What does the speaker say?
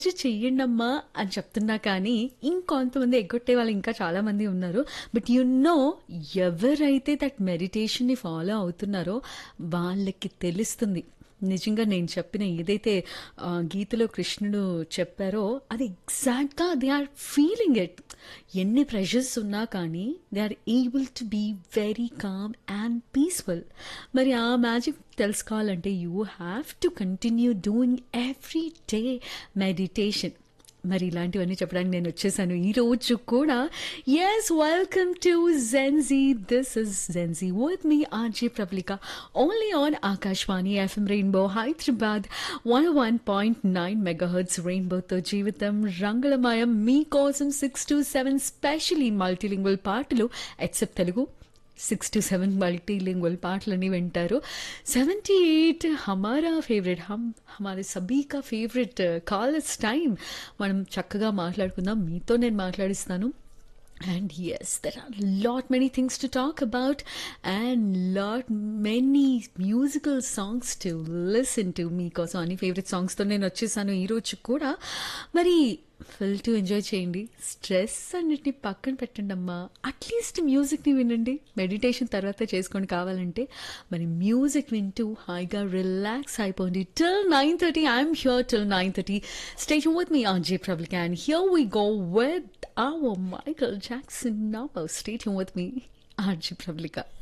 చెయ్యండమ్మా అని చెప్తున్నా కానీ ఇంకొంతమంది ఎగ్గొట్టే వాళ్ళు ఇంకా చాలా మంది ఉన్నారు బట్ యు నో ఎవరైతే దట్ మెడిటేషన్ని ఫాలో అవుతున్నారో వాళ్ళకి తెలుస్తుంది నిజంగా నేను చెప్పిన ఏదైతే ఆ, గీతలో కృష్ణుడు చెప్పారో అది ఎగ్జాక్ట్గా దే ఆర్ ఫీలింగ్ ఇట్ ఎన్ని ప్రెషర్స్ ఉన్నా కానీ they are able to be very calm and peaceful మరి ఆ మ్యాజిక్ తెలుసుకోవాలంటే you have to continue doing every day meditation మరి ఇలాంటివన్నీ చెప్పడానికి నేను వచ్చేసాను ఈ రోజు కూడా yes welcome to Gen Z this is Gen Z with me RJ Prablika only on Akashvani FM rainbow Hyderabad one one point nine megahertz రెయిన్బోతో జీవితం రంగులమయం మీకోసం six to seven especially multilingual పాటలు except Telugu six to seven multilingual పాటలని వింటారు సెవెంటీ ఎయిట్ హమారా favourite హమ్ హమారే సభీ కా ఫేవరెట్ కాలర్స్ టైం మనం చక్కగా మాట్లాడుకుందాం మీతో నేను మాట్లాడిస్తాను And yes, there are lot many things to talk about and lot many musical songs to listen to మీకోసం అన్ని ఫేవరెట్ సాంగ్స్తో నేను వచ్చేసాను ఈరోజు కూడా మరి ఫుల్ టు ఎంజాయ్ చేయండి స్ట్రెస్ అన్నిటిని పక్కన పెట్టండి అమ్మా అట్లీస్ట్ మ్యూజిక్ని వినండి మెడిటేషన్ తర్వాత చేసుకొని కావాలంటే మరి మ్యూజిక్ వింటూ హాయిగా రిలాక్స్ అయిపోండి till nine thirty I'm here till nine thirty station with me RJ Prablik and here we go with our Michael Jackson number. Stay tuned with me, RG Publica.